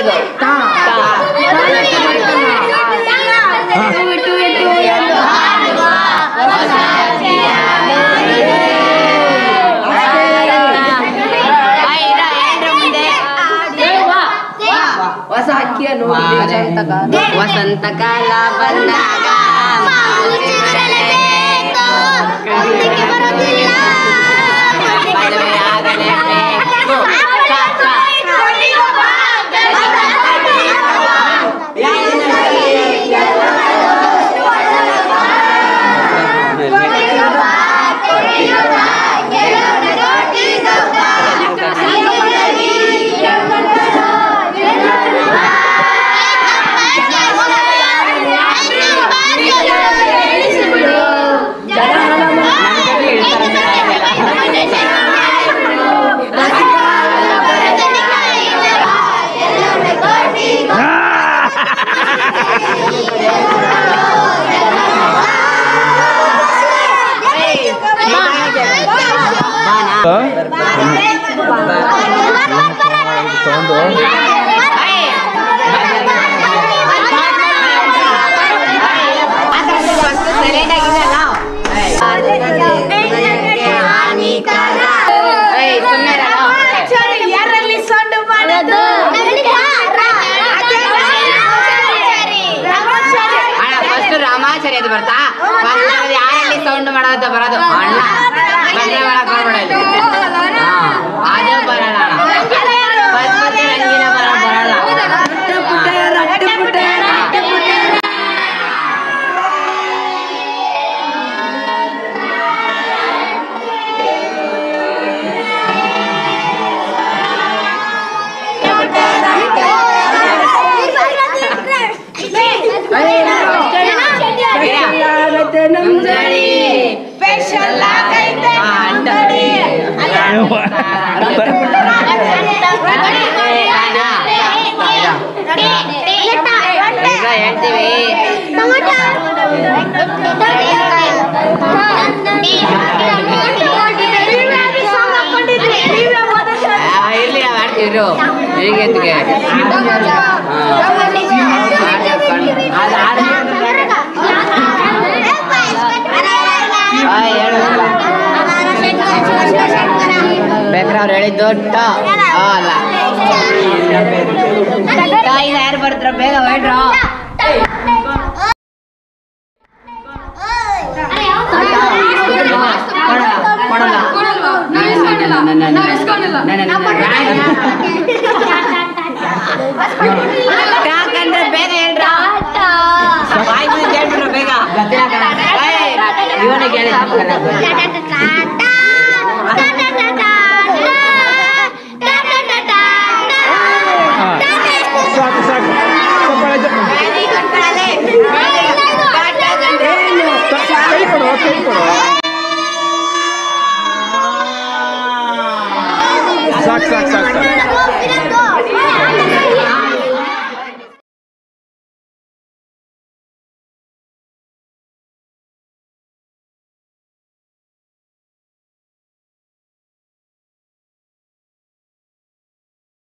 ಇದು ತಾ ತಾ ಹೊಸ ಅಕ್ಕಿಯ ನೋಡಿ ವಸಂತ ಕಾಲ ಬಂದಾಗ ಮದುವೆಯಾಗಲೇಬೇಕು ಯಾರಲ್ಲಿ ಸೊಂಡು ಮಾಡೋದು ಫಸ್ಟ್ ರಾಮಾಚಾರಿ ಅದು ಬರ್ತಾ ಫಸ್ಟ್ ಯಾರಲ್ಲಿ ಸೌಂಡ್ ಮಾಡೋದು ಬರೋದು ಅಣ್ಣ ಬಂದ್ರೆ ಮಾಡಕ್ ಹೋಗ್ಬೇಡ ಇಲ್ಲಿ. ಹಾ, ಅದು ಬರಲ್ಲ ಫಸ್ಟ್ ಮತ್ತೆ ರಂಗಿನ ಬರ ಬರಲ್ಲ ನಮ್ದಡಿ ಸ್ಪೆಷಲ್ ಆಗೈತೆ ಹಾ, ಅಂಟಡಿ. ಈಗ ಹೇಳ್ತೀವಿ ಆ, ಇರ್ಲಿ ನಾವ್ ಆಡ್ತೀವಿ ಇರು ಈಗ ಎತ್ತಿಗೆ ಬೇಕ್ರೆ ಅವ್ರು ಹೇಳಿದ್ದು ಟ ಆ ಅಲ್ಲ ಟ ಈಗ ಯಾರು ಬರ್ತಾರ ಬೇಗ ಹೊಯ್ಡ್ರ ಯಾಕಂದ್ರೆ ಬೇಗ ಹೇಳ್ರ ಬಾಯ್ ಬಿದ್ದು ಹೇಳ್ಬಿಡ್ರ ಬೇಗ ಏಯ್, ಇವನಿಗೆ ಹೇಳಿ ಸಾಕು ಸಾಕು ಚಪ್ಪಾಳೆ ಜ- ಕೈ ಕೊಡು ಕೈ ಕೊಡು ಸಾಕು ಸಾಕು ಸಾಕು